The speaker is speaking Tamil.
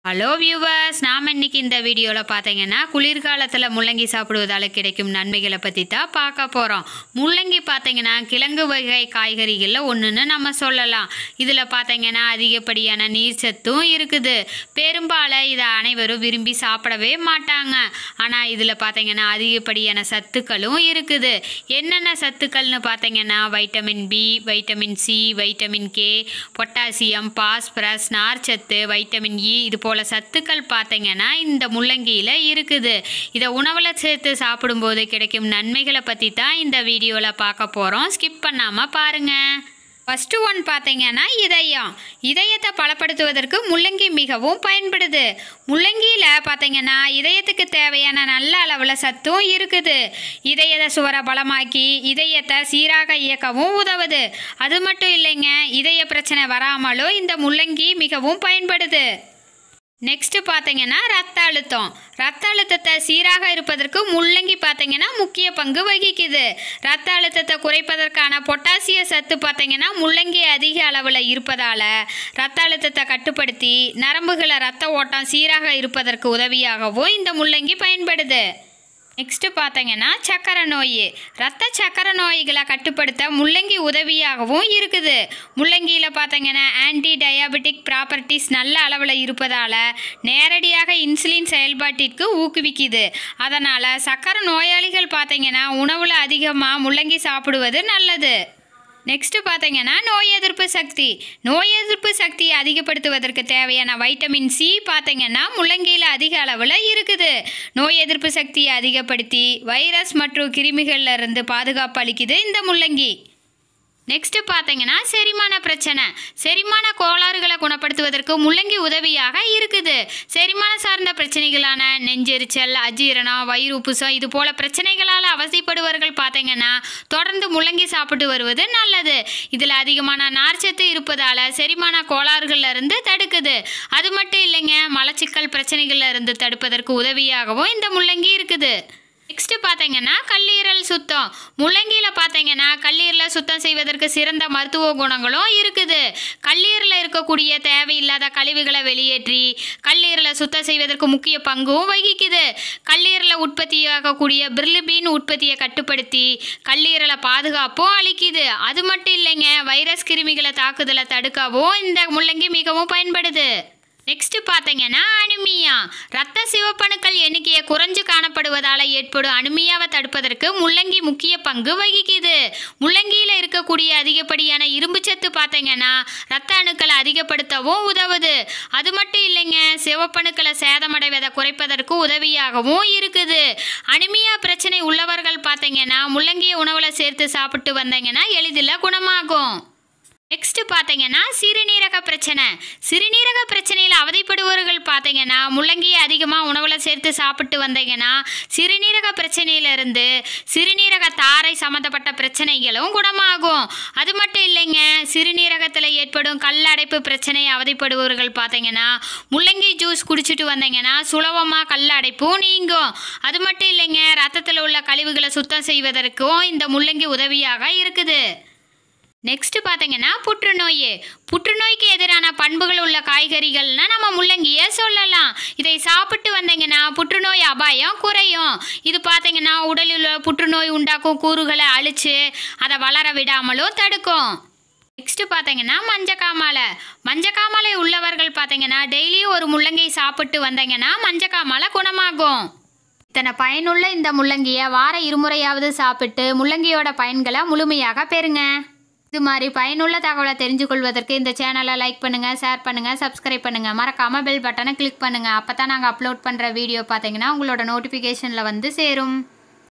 ஹலோ வியூவர்ஸ் நாம் இன்னைக்கு இந்த வீடியோவில் பார்த்தீங்கன்னா குளிர்காலத்தில் முள்ளங்கி சாப்பிடுவதால் கிடைக்கும் நன்மைகளை பற்றி தான் பார்க்க போகிறோம் முள்ளங்கி பார்த்தீங்கன்னா கிழங்கு வகை காய்கறிகளில் ஒன்றுன்னு நம்ம சொல்லலாம் இதில் பார்த்தீங்கன்னா அதிகப்படியான நீர் சத்தும் இருக்குது பெரும்பாலும் இதை அனைவரும் விரும்பி சாப்பிடவே மாட்டாங்க ஆனால் இதில் பார்த்தீங்கன்னா அதிகப்படியான சத்துக்களும் இருக்குது என்னென்ன சத்துக்கள்னு பார்த்தீங்கன்னா vitamin B vitamin C vitamin K potassium phosphorus நார்ச்சத்து வைட்டமின் இ இது போல் சத்துக்கள் பார்த்தீங்கன்னா இந்த முள்ளங்கியில் இருக்குது இதை உணவில் சேர்த்து சாப்பிடும்போது கிடைக்கும் நன்மைகளை பற்றி தான் இந்த வீடியோவில் பார்க்க போகிறோம் ஸ்கிப் பண்ணாமல் பாருங்கள் ஃபஸ்ட்டு ஒன் பார்த்தீங்கன்னா இதயம் இதயத்தை பலப்படுத்துவதற்கு முள்ளங்கி மிகவும் பயன்படுது முள்ளங்கியில் பார்த்தீங்கன்னா இதயத்துக்கு தேவையான நல்ல அளவில் சத்தும் இருக்குது இதய சுவரை பலமாக்கி இதயத்தை சீராக இயக்கவும் உதவுது அது மட்டும் இல்லைங்க இதய பிரச்சனை வராமலும் இந்த முள்ளங்கி மிகவும் பயன்படுது நெக்ஸ்ட் பார்த்தீங்கன்னா ரத்த அழுத்தம் ரத்த அழுத்தத்தை சீராக இருப்பதற்கு முள்ளங்கி பார்த்தீங்கன்னா முக்கிய பங்கு வகிக்குது ரத்த அழுத்தத்தை குறைப்பதற்கான பொட்டாசிய சத்து பார்த்தீங்கன்னா முள்ளங்கி அதிக அளவில் இருப்பதால் ரத்த அழுத்தத்தை கட்டுப்படுத்தி நரம்புகளை ரத்த ஓட்டம் சீராக இருப்பதற்கு உதவியாகவும் இந்த முள்ளங்கி பயன்படுது நெக்ஸ்ட்டு பார்த்தீங்கன்னா சக்கரை நோய் ரத்த சக்கரை நோய்களை கட்டுப்படுத்த முள்ளங்கி உதவியாகவும் இருக்குது முள்ளங்கியில் பார்த்தீங்கன்னா ஆன்டி டயாபெட்டிக் ப்ராப்பர்ட்டிஸ் நல்ல அளவில் இருப்பதால் நேரடியாக இன்சுலின் செயல்பாட்டிற்கு ஊக்குவிக்குது அதனால் சக்கரை நோயாளிகள் பார்த்தீங்கன்னா உணவில் அதிகமாக முள்ளங்கி சாப்பிடுவது நல்லது நெக்ஸ்ட் பார்த்தீங்கன்னா நோய் எதிர்ப்பு சக்தி நோய் எதிர்ப்பு சக்தியை அதிகப்படுத்துவதற்கு தேவையான வைட்டமின் சி பார்த்தீங்கன்னா முள்ளங்கியில் அதிக அளவில் இருக்குது நோய் எதிர்ப்பு சக்தியை அதிகப்படுத்தி வைரஸ் மற்றும் கிருமிகள்ல இருந்து பாதுகாப்பு அளிக்குது இந்த முள்ளங்கி நெக்ஸ்ட் பார்த்தீங்கன்னா செரிமான பிரச்சனை செரிமான கோளாறுகளை குணப்படுத்துவதற்கு முள்ளங்கி உதவியாக இருக்குது செரிமான சார்ந்த பிரச்சனைகளான நெஞ்செரிச்சல் அஜீரணம் வயிறு உப்புசம் இது போல பிரச்சனைகளால் அவசியப்படுவர்கள் பார்த்தீங்கன்னா தொடர்ந்து முள்ளங்கி சாப்பிட்டு வருவது நல்லது இதில் அதிகமான நார்ச்சத்து இருப்பதால் செரிமான கோளாறுகள்ல இருந்து தடுக்குது அது மட்டும் இல்லைங்க மலச்சிக்கல் பிரச்சனைகள்ல இருந்து தடுப்பதற்கு உதவியாகவும் இந்த முள்ளங்கி இருக்குது நெக்ஸ்ட் பார்த்தீங்கன்னா கல்லீரல் சுத்தம் முள்ளங்கியில் பார்த்தீங்கன்னா கல்லீரலை சுத்தம் செய்வதற்கு சிறந்த மருத்துவ குணங்களும் இருக்குது கல்லீரலில் இருக்கக்கூடிய தேவையில்லாத கழிவுகளை வெளியேற்றி கல்லீரலை சுத்தம் செய்வதற்கு முக்கிய பங்கும் வகிக்குது கல்லீரலை உற்பத்தியாகக்கூடிய பிர்லிபீன் உற்பத்தியை கட்டுப்படுத்தி கல்லீரலை பாதுகாப்பும் அளிக்குது அது மட்டும் இல்லைங்க வைரஸ் கிருமிகளை தாக்குதலை தடுக்கவும் இந்த முள்ளங்கி மிகவும் பயன்படுது நெக்ஸ்ட் பார்த்தீங்கன்னா அனிமியா ரத்த சிவப்பணுக்கள் எண்ணிக்கையை குறைஞ்சு காணப்படுவதால் ஏற்படும் அனிமியாவை தடுப்பதற்கு முள்ளங்கி முக்கிய பங்கு வகிக்குது முள்ளங்கியில் இருக்கக்கூடிய அதிகப்படியான இரும்புச்சத்து பார்த்தீங்கன்னா ரத்த அணுக்களை அதிகப்படுத்தவும் உதவுது அது மட்டும் இல்லைங்க சிவப்பணுக்களை சேதமடைவதை குறைப்பதற்கு உதவியாகவும் இருக்குது அனிமியா பிரச்சனை உள்ளவர்கள் பார்த்தீங்கன்னா முள்ளங்கியை உணவில் சேர்த்து சாப்பிட்டு வந்தீங்கன்னா எளிதில் குணமாகும் நெக்ஸ்ட் பார்த்தீங்கன்னா சிறுநீரக பிரச்சனை சிறுநீரக பிரச்சனையில் அவதிப்படுபவர்கள் பார்த்தீங்கன்னா முள்ளங்கியை அதிகமாக உணவில் சேர்த்து சாப்பிட்டு வந்தீங்கன்னா சிறுநீரக பிரச்சனையிலிருந்து சிறுநீரக தாரை சம்மந்தப்பட்ட பிரச்சனைகளும் குணமாகும் அது மட்டும் இல்லைங்க சிறுநீரகத்தில் ஏற்படும் கல்லடைப்பு பிரச்சனை அவதிப்படுபவர்கள் பார்த்தீங்கன்னா முள்ளங்கி ஜூஸ் குடிச்சிட்டு வந்தீங்கன்னா சுலபமாக கல்லடைப்பும் நீங்கும் அது மட்டும் இல்லைங்க ரத்தத்தில் உள்ள கழிவுகளை சுத்தம் செய்வதற்கும் இந்த முள்ளங்கி உதவியாக இருக்குது நெக்ஸ்ட் பார்த்தீங்கன்னா புற்றுநோய் புற்றுநோய்க்கு எதிரான பண்புகள் உள்ள காய்கறிகள்னா நம்ம முள்ளங்கியை சொல்லலாம் இதை சாப்பிட்டு வந்தீங்கன்னா புற்றுநோய் அபாயம் குறையும் இது பார்த்தீங்கன்னா உடலில் உள்ள புற்றுநோய் உண்டாக்கும் கூறுகளை அழிச்சு அதை வளர விடாமலும் தடுக்கும் நெக்ஸ்ட் பார்த்தீங்கன்னா மஞ்சக்காமாலை மஞ்சக்காமாலை உள்ளவர்கள் பார்த்தீங்கன்னா டெய்லியும் ஒரு முள்ளங்கி சாப்பிட்டு வந்தீங்கன்னா மஞ்சக்காமாலை குணமாகும் இத்தனை பயனுள்ள இந்த முள்ளங்கியை வார இருமுறையாவது சாப்பிட்டு முள்ளங்கியோட பயன்களை முழுமையாக பெறுங்க இது மாதிரி பயனுள்ள தகவலை தெரிஞ்சு கொள்வதற்கு இந்த சேனலை லைக் பண்ணுங்கள் ஷேர் பண்ணுங்கள் சப்ஸ்கிரைப் பண்ணுங்கள் மறக்காமல் பெல் பட்டனை கிளிக் பண்ணுங்கள் அப்போ தான் நாங்கள் அப்லோட் பண்ணுற வீடியோ பார்த்தீங்கன்னா உங்களோட நோட்டிஃபிகேஷனில் வந்து சேரும்